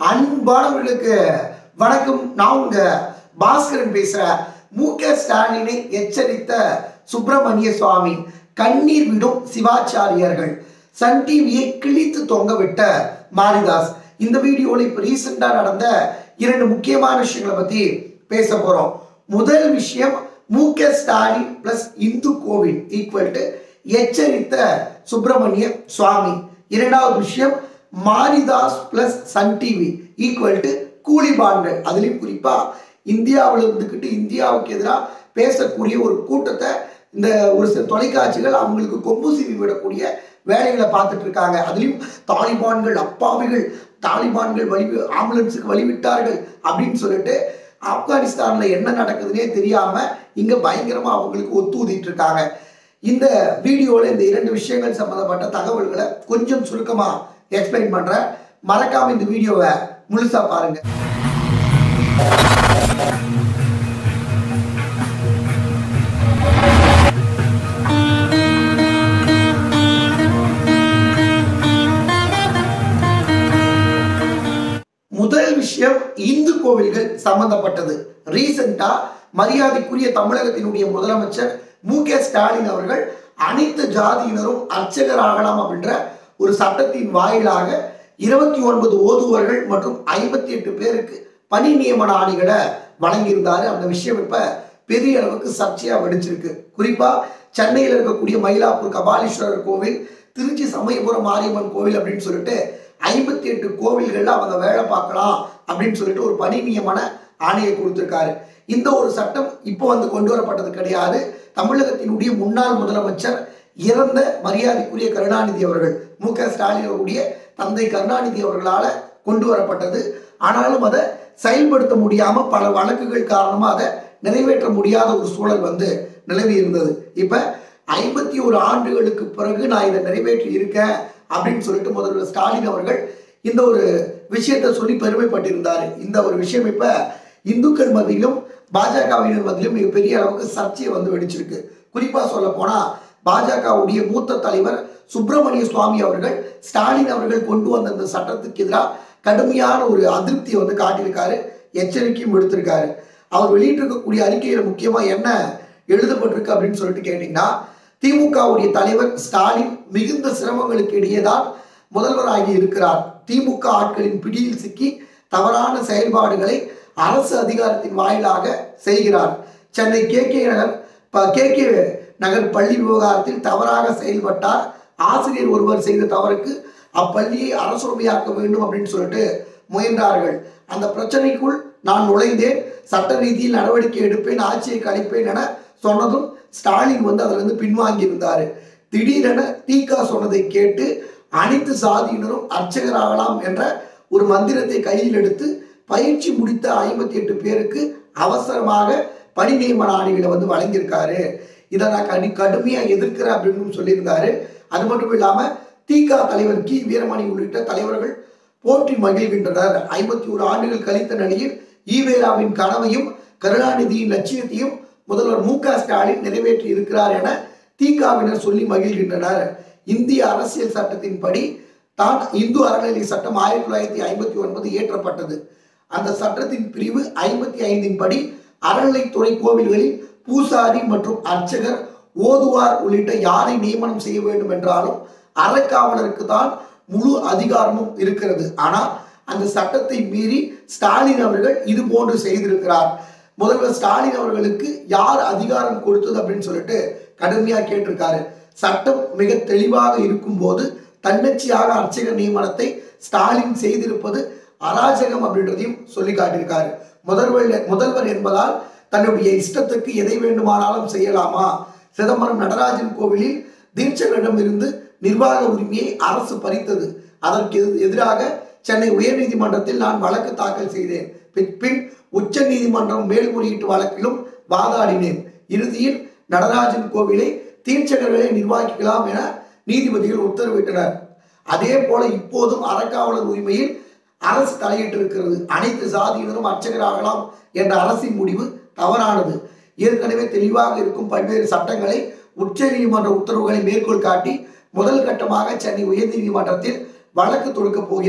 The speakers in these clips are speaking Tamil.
அன்பானவர்களுக்கு வணக்கம் நான் உங்க பாஸ்கரன் பேசுறேன் மு க ஸ்டாலினை எச்சரித்த சுப்பிரமணிய சுவாமி கண்ணீர் விடும் சிவாச்சாரியர்கள் சன் டிவியை கிழித்து தொங்கவிட்ட மாரிதாஸ் இந்த வீடியோவில் இப்போ ரீசெண்டாக நடந்த இரண்டு முக்கியமான விஷயங்களை பற்றி பேச போகிறோம் முதல் விஷயம் மு க ஸ்டாலின் பிளஸ் இந்து கோவில் ஈக்குவல் டு எச்சரித்த சுப்பிரமணிய சுவாமி இரண்டாவது விஷயம் Maridhas plus Sun TV equal to கூலிபான்கள் அதுலேயும் குறிப்பாக இந்தியாவில் இருந்துக்கிட்டு இந்தியாவுக்கு எதிராக பேசக்கூடிய ஒரு கூட்டத்தை இந்த ஒரு சில தொலைக்காட்சிகள் அவங்களுக்கு கொம்பு சீவி விடக்கூடிய வேலைகளை பார்த்துட்டு இருக்காங்க அதுலேயும் தாலிபான்கள் அப்பாவிகள் தாலிபான்கள் வழி ஆம்புலன்ஸுக்கு வழிவிட்டார்கள் அப்படின்னு சொல்லிட்டு ஆப்கானிஸ்தானில் என்ன நடக்குதுன்னே தெரியாமல் இங்கே பயங்கரமாக அவங்களுக்கு ஒத்து ஊதிட்டு இருக்காங்க இந்த வீடியோவில் இந்த இரண்டு விஷயங்கள் சம்மந்தப்பட்ட தகவல்களை கொஞ்சம் சுருக்கமாக எக்ஸ்பிளைன் பண்ணுறேன் மறக்காம இந்த வீடியோவை முழுசாக பாருங்க முதல் விஷயம் இந்து கோவில்கள் சம்பந்தப்பட்டது ரீசெண்டா மரியாதைக்குரிய தமிழகத்தினுடைய முதலமைச்சர் மு க ஸ்டாலின் அவர்கள் அனைத்து ஜாதியினரும் அர்ச்சகர் ஆகலாம் அப்படின்ற ஒரு சட்டத்தின் வாயிலாக இருபத்தி ஒன்பது ஓதுவர்கள் மற்றும் ஐம்பத்தி எட்டு பேருக்கு பணி நியமன ஆணைகளை வழங்கியிருந்தாரு அந்த விஷயம் இப்ப பெரிய அளவுக்கு சர்ச்சையா வெடிச்சிருக்கு குறிப்பா சென்னையில் இருக்கக்கூடிய மயிலாப்பூர் கபாலீஸ்வரர் கோவில் திருச்சி சமயபுரம் மாரியம்மன் கோவில் அப்படின்னு சொல்லிட்டு ஐம்பத்தி எட்டு கோவில்கள்ல அவங்க வேலை பார்க்கலாம் அப்படின்னு சொல்லிட்டு ஒரு பணி நியமன ஆணையை கொடுத்திருக்காரு இந்த ஒரு சட்டம் இப்போ வந்து கொண்டு வரப்பட்டது கிடையாது தமிழகத்தினுடைய முன்னாள் முதலமைச்சர் இறந்த மரியாதைக்குரிய கருணாநிதி அவர்கள் மு க ஸ்டாலின் அவருடைய தந்தை கருணாநிதி அவர்களால கொண்டு வரப்பட்டது ஆனாலும் அதை செயல்படுத்த முடியாம பல வழக்குகள் காரணமா அதை நிறைவேற்ற முடியாத ஒரு சூழல் வந்து நிலவி இருந்தது இப்ப ஐம்பத்தி ஒரு ஆண்டுகளுக்கு பிறகு நான் இதை நிறைவேற்றி இருக்கேன் அப்படின்னு சொல்லிட்டு முதல்வர் ஸ்டாலின் அவர்கள் இந்த ஒரு விஷயத்தை சொல்லி பெருமைப்பட்டிருந்தாரு இந்த ஒரு விஷயம் இப்ப இந்துக்கள் மத்தியிலும் பாஜகவினர் மத்தியிலும் மிகப்பெரிய அளவுக்கு சர்ச்சையை வந்து வெடிச்சிருக்கு குறிப்பா சொல்ல போனா பாஜகவுடைய மூத்த தலைவர் சுப்பிரமணிய சுவாமி அவர்கள் ஸ்டாலின் அவர்கள் கொண்டு வந்த இந்த சட்டத்துக்கு எதிராக கடுமையான ஒரு அதிருப்தியை வந்து காட்டியிருக்காரு எச்சரிக்கையும் எடுத்திருக்காரு அவர் வெளியிட்டிருக்கக்கூடிய அறிக்கையில முக்கியமா என்ன எழுதப்பட்டிருக்கு அப்படின்னு சொல்லிட்டு கேட்டீங்கன்னா திமுகவுடைய தலைவர் ஸ்டாலின் மிகுந்த சிரமங்களுக்கு இடையே தான் முதல்வராகி இருக்கிறார் திமுக ஆட்களின் பிடியில் சிக்கி தவறான செயல்பாடுகளை அரசு அதிகாரத்தின் வாயிலாக செய்கிறார் Chennai K K Nagar K K Nagar பள்ளி விவகாரத்தில் தவறாக செயல்பட்டார் ஆசிரியர் ஒருவர் செய்த தவறுக்கு அப்பள்ளியை அரசுரிமையாக்க வேண்டும் அப்படின்னு சொல்லிட்டு முயன்றார்கள் அந்த பிரச்சனைக்குள் நான் நுழைந்தேன் சட்ட ரீதியில் நடவடிக்கை எடுப்பேன் ஆட்சியை கழிப்பேன் என சொன்னதும் ஸ்டாலின் வந்து அதுல இருந்து பின்வாங்கி இருந்தாரு திடீரென தீகா சொன்னதை கேட்டு அனைத்து சாதியினரும் அர்ச்சகராகலாம் என்ற ஒரு மந்திரத்தை கையில் எடுத்து பயிற்சி முடித்த ஐம்பத்தி எட்டு பேருக்கு அவசரமாக பணி நியமன ஆணைகளை வந்து வழங்கியிருக்காரு இதை நான் கடி கடுமையாக எதிர்க்கிறேன் அப்படின்னு சொல்லியிருந்தாரு அது மட்டும் இல்லாம தீகா தலைவர் கி வீரமணி உள்ளிட்ட தலைவர்கள் போற்றி மகிழ்கின்றனர் ஐம்பத்தி ஒரு ஆண்டுகள் கழித்த நிலையில் ஈவேராவின் கனவையும் கருணாநிதியின் லட்சியத்தையும் முதல்வர் மு க ஸ்டாலின் நிறைவேற்றி இருக்கிறார் என தீகாவினர் சொல்லி மகிழ்கின்றனர் இந்திய அரசியல் சட்டத்தின்படி தான் இந்து அறநிலை சட்டம் ஆயிரத்தி தொள்ளாயிரத்தி ஐம்பத்தி ஒன்பது இயற்றப்பட்டது அந்த சட்டத்தின் பிரிவு ஐம்பத்தி ஐந்தின் படி அறநிலைத்துறை கோவில்களில் பூசாரி மற்றும் அர்ச்சகர் ஓதுவார் உள்ளிட்ட யாரை நியமனம் செய்ய வேண்டும் என்றாலும் அறக்காவலருக்கு தான் முழு அதிகாரமும் இருக்கிறது ஆனால் அந்த சட்டத்தை மீறி ஸ்டாலின் அவர்கள் இது போன்று செய்திருக்கிறார் முதல்வர் ஸ்டாலின் அவர்களுக்கு யார் அதிகாரம் கொடுத்தது அப்படின்னு சொல்லிட்டு கடுமையா கேட்டிருக்காரு சட்டம் மிக தெளிவாக இருக்கும் போது தன்னச்சியாக அர்ச்சகர் நியமனத்தை ஸ்டாலின் செய்திருப்பது அராஜகம் அப்படின்றதையும் சொல்லி காட்டியிருக்காரு முதல்வர் முதல்வர் என்பதால் தன்னுடைய இஷ்டத்துக்கு எதை வேண்டுமானாலும் செய்யலாமா சிதம்பரம் நடராஜன் கோவிலில் தீட்சகரிடம் இருந்து நிர்வாக உரிமையை அரசு பறித்தது அதற்கு எதிராக சென்னை உயர்நீதிமன்றத்தில் நான் வழக்கு தாக்கல் செய்தேன் பின் உச்ச நீதிமன்றம் மேல்முறையீட்டு வழக்கிலும் வாதாடினேன் இறுதியில் நடராஜன் கோவிலை தீட்சகர்களை நிர்வகிக்கலாம் என நீதிபதிகள் உத்தரவிட்டனர் அதே போல இப்போதும் அறக்காவலர் உரிமையில் அரசு தலையிட்டிருக்கிறது அனைத்து சாதியினரும் அர்ச்சகராகலாம் என்ற அரசின் முடிவு தவறானது ஏற்கனவே தெளிவாக இருக்கும் பல்வேறு சட்டங்களை உச்ச நீதிமன்ற உத்தரவுகளை மேற்கோள் காட்டி முதல் கட்டமாக சென்னை உயர்நீதிமன்றத்தில் வழக்கு தொடுக்க போகிறேன்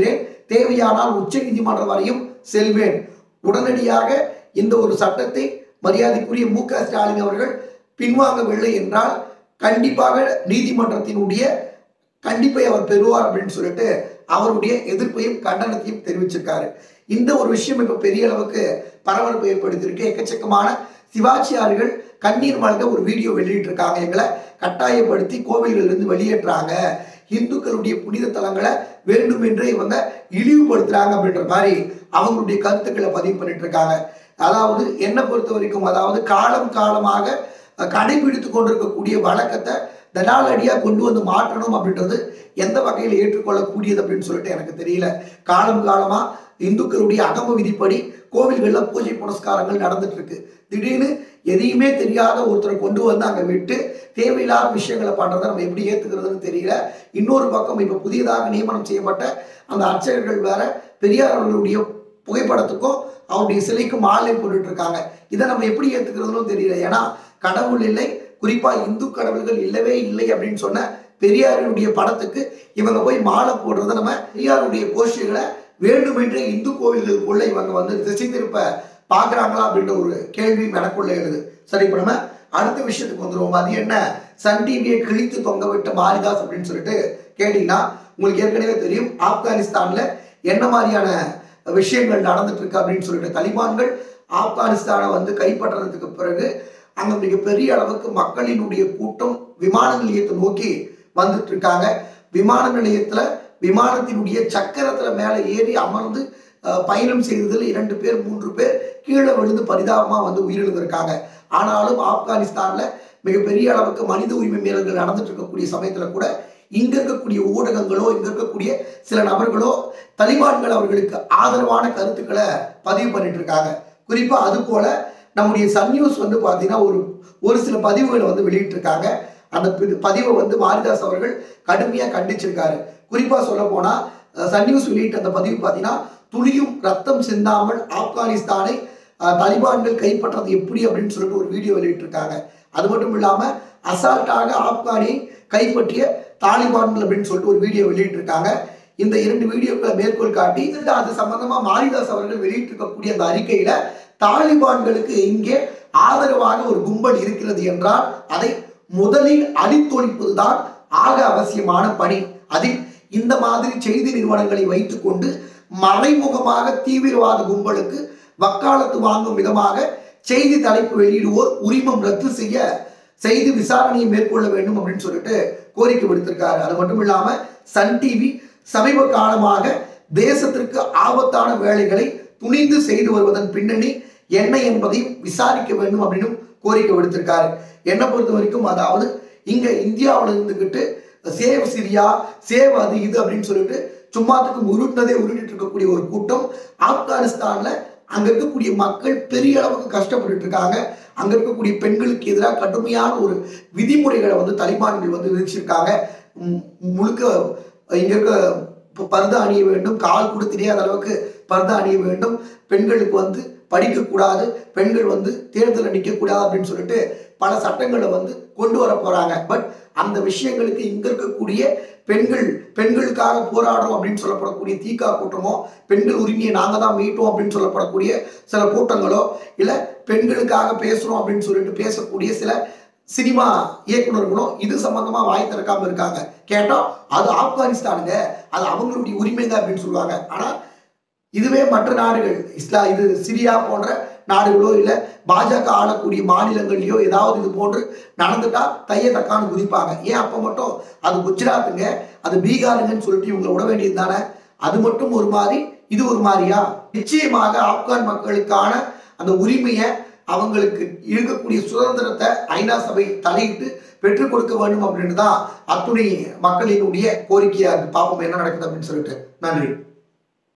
தேவையானால் உச்ச நீதிமன்றம் வரையும் செல்வேன் உடனடியாக இந்த ஒரு சட்டத்தை மரியாதைக்குரிய மு க ஸ்டாலின் அவர்கள் பின்வாங்கவில்லை என்றால் கண்டிப்பாக நீதிமன்றத்தினுடைய கண்டிப்பை அவர் பெறுவார் அப்படின்னு சொல்லிட்டு அவருடைய எதிர்ப்பையும் கண்டனத்தையும் தெரிவிச்சிருக்காரு இந்த ஒரு விஷயம் இப்ப பெரிய அளவுக்கு பரபரப்பு ஏற்படுத்தியிருக்கு எக்கச்சக்கமான சிவாச்சியார்கள் கண்ணீர் மல்க ஒரு வீடியோ வெளியிட்டிருக்காங்க எங்களை கட்டாயப்படுத்தி கோவில்களிலிருந்து வெளியேற்றுறாங்க இந்துக்களுடைய புனித தலங்களை வேண்டுமென்றே இவங்க இழிவுபடுத்துறாங்க அப்படின்ற மாதிரி அவங்களுடைய கருத்துக்களை பதிவு பண்ணிட்டு இருக்காங்க அதாவது என்னை பொறுத்த வரைக்கும் அதாவது காலம் காலமாக கடைபிடித்து கொண்டிருக்கக்கூடிய வழக்கத்தை தனாலடியாக கொண்டு வந்து மாற்றணும் அப்படின்றது எந்த வகையில் ஏற்றுக்கொள்ளக்கூடியது அப்படின்னு சொல்லிட்டு எனக்கு தெரியல காலம் காலமா இந்துக்களுடைய அகம விதிப்படி கோவில்களில் பூஜை புனஸ்காரங்கள் நடந்துட்டு இருக்கு திடீர்னு எதையுமே தெரியாத ஒருத்தரை கொண்டு வந்து அங்கே விட்டு தேவையில்லாத விஷயங்களை பண்றதை நம்ம எப்படி ஏத்துக்கிறதுன்னு தெரியல இன்னொரு பக்கம் இப்போ புதியதாக நியமனம் செய்யப்பட்ட அந்த அர்ச்சகர்கள் வேற பெரியார் அவர்களுடைய புகைப்படத்துக்கும் அவருடைய சிலைக்கும் மாலை போட்டுட்டு இருக்காங்க இதை நம்ம எப்படி ஏத்துக்கிறதுன்னு தெரியல ஏன்னா கடவுள் இல்லை குறிப்பா இந்து கடவுள்கள் இல்லவே இல்லை அப்படின்னு சொன்ன பெரியாருடைய படத்துக்கு இவங்க போய் மாலை போடுறத நம்ம பெரியாருடைய கோஷ்டிகளை வேண்டுமென்றே இந்து கோவில்களுக்குள்ள இவங்க வந்து திசை திருப்ப பாக்குறாங்களா அப்படின்ற ஒரு கேள்வி எனக்குள்ள எழுது சரி இப்ப நம்ம அடுத்த விஷயத்துக்கு வந்துருவோம் அது என்ன சன் டிவியை கிழித்து தொங்க விட்ட மாரிதாஸ் அப்படின்னு சொல்லிட்டு கேட்டீங்கன்னா உங்களுக்கு ஏற்கனவே தெரியும் ஆப்கானிஸ்தான்ல என்ன மாதிரியான விஷயங்கள் நடந்துட்டு இருக்கு அப்படின்னு சொல்லிட்டு தலிபான்கள் ஆப்கானிஸ்தானை வந்து கைப்பற்றதுக்கு பிறகு அங்க மிகப்பெரிய அளவுக்கு மக்களினுடைய கூட்டம் விமான நிலையத்தை நோக்கி வந்துட்டு இருக்காங்க விமான நிலையத்துல விமானத்தினுடைய சக்கரத்துல மேல ஏறி அமர்ந்து அஹ், பயணம் செய்ததில் இரண்டு பேர் மூன்று பேர் கீழே விழுந்து பரிதாபமா வந்து உயிரிழந்திருக்காங்க ஆனாலும் ஆப்கானிஸ்தான்ல மிகப்பெரிய அளவுக்கு மனித உரிமை மீறல்கள் நடந்துட்டு இருக்கக்கூடிய சமயத்துல கூட இங்க இருக்கக்கூடிய ஊடகங்களோ இங்க இருக்கக்கூடிய சில நபர்களோ தலிபான்கள் அவர்களுக்கு ஆதரவான கருத்துக்களை பதிவு பண்ணிட்டு இருக்காங்க குறிப்பா அது போல நம்முடைய சன் நியூஸ் வந்து பார்த்தீங்கன்னா ஒரு ஒரு சில பதிவுகளை வந்து வெளியிட்டிருக்காங்க அந்த பி- பதிவை வந்து மாரிதாஸ் அவர்கள் கடுமையாக கண்டிச்சிருக்காரு குறிப்பாக சொல்ல போனால் சன் நியூஸ் வெளியிட்ட அந்த பதிவு பார்த்தீங்கன்னா துளியும் ரத்தம் சிந்தாமல் ஆப்கானிஸ்தானை அஹ், தலிபான்கள் கைப்பற்றது எப்படி அப்படின்னு சொல்லிட்டு ஒரு வீடியோ வெளியிட்டிருக்காங்க அது மட்டும் இல்லாமல் அசால்ட்டாக ஆப்கானியை கைப்பற்றிய தாலிபான்கள் அப்படின்னு சொல்லிட்டு ஒரு வீடியோ வெளியிட்டிருக்காங்க இந்த இரண்டு வீடியோக்களை மேற்கோள் காட்டி அது சம்பந்தமா மாரிதாஸ் அவர்கள் வெளியிட்டிருக்கக்கூடிய அந்த அறிக்கையில தாலிபான்களுக்கு இங்கே ஆதரவாக ஒரு கும்பல் இருக்கிறது என்றால் அதை முதலில் அழித்தொழிப்பதுதான் ஆக அவசியமான பணி அதில் இந்த மாதிரி செய்தி நிறுவனங்களை வைத்துக்கொண்டு மறைமுகமாக தீவிரவாத கும்பலுக்கு வக்காலத்து வாங்கும் விதமாக செய்தி தலைப்பு வெளியிடுவோர் உரிமம் ரத்து செய்ய செய்தி விசாரணையை மேற்கொள்ள வேண்டும் அப்படின்னு சொல்லிட்டு கோரிக்கை விடுத்திருக்காரு அது மட்டும் இல்லாம சன் டிவி சமீப காலமாக தேசத்திற்கு ஆபத்தான வேலைகளை துணிந்து செய்து வருவதன் பின்னணி என்ன என்பதையும் விசாரிக்க வேண்டும் அப்படின்னு கோரிக்கை விடுத்திருக்காரு என்னை பொறுத்த வரைக்கும் அதாவது இங்க இந்தியாவில் இருந்துகிட்டு சேவ் சிரியா சேவ் அது இது அப்படின்னு சொல்லிட்டு சும்மாத்துக்கு உருட்டினதே உருட்டிட்டு இருக்கக்கூடிய ஒரு கூட்டம் ஆப்கானிஸ்தான்ல அங்க இருக்கக்கூடிய மக்கள் பெரிய அளவுக்கு கஷ்டப்பட்டுட்டு இருக்காங்க அங்க இருக்கக்கூடிய பெண்களுக்கு எதிராக கடுமையான ஒரு விதிமுறைகளை வந்து தலிபான்கள் வந்து விதிச்சிருக்காங்க ம், முழுக்க இங்க இருக்க ப- பர்தா அணிய வேண்டும் கால் கூட தெரியாத அளவுக்கு பர்தா அணிய வேண்டும் பெண்களுக்கு வந்து படிக்கக்கூடாது பெண்கள் வந்து தேர்தலில் நிற்கக்கூடாது அப்படின்னு சொல்லிட்டு பல சட்டங்களை வந்து கொண்டு வர போறாங்க பட் அந்த விஷயங்களுக்கு இங்க இருக்கக்கூடிய பெண்கள் பெண்களுக்காக போராடுறோம் அப்படின்னு சொல்லப்படக்கூடிய தீகா கூட்டமோ பெண்கள் உரிமையை நாங்க தான் மீட்டோம் அப்படின்னு சொல்லப்படக்கூடிய சில கூட்டங்களோ இல்ல பெண்களுக்காக பேசுறோம் அப்படின்னு சொல்லிட்டு பேசக்கூடிய சில சினிமா இயக்குனர்களும் இது சம்பந்தமா வாய் திறக்காம இருக்காங்க கேட்டா அது ஆப்கானிஸ்தானுங்க அது அவங்களுடைய உரிமைங்க அப்படின்னு சொல்லுவாங்க ஆனா இதுவே மற்ற நாடுகள் இஸ்லா இது சிரியா போன்ற நாடுகளோ இல்லை பாஜக ஆளக்கூடிய மாநிலங்கள்லயோ ஏதாவது இது போன்று நடந்துட்டா தைய தக்கான்னு குதிப்பாங்க ஏன் அப்போ மட்டும் அது குஜராத்துங்க அது பீகாருங்கன்னு சொல்லிட்டு இவங்களை விட வேண்டியது தானே அது மட்டும் ஒரு மாதிரி இது ஒரு மாதிரியா நிச்சயமாக ஆப்கான் மக்களுக்கான அந்த உரிமையை அவங்களுக்கு இருக்கக்கூடிய சுதந்திரத்தை ஐநா சபை தலையிட்டு பெற்றுக் கொடுக்க வேண்டும் அப்படின்னு தான் அத்துணை மக்களினுடைய கோரிக்கையா இருக்கு பார்ப்போம் என்ன நடக்குது அப்படின்னு சொல்லிட்டு நன்றி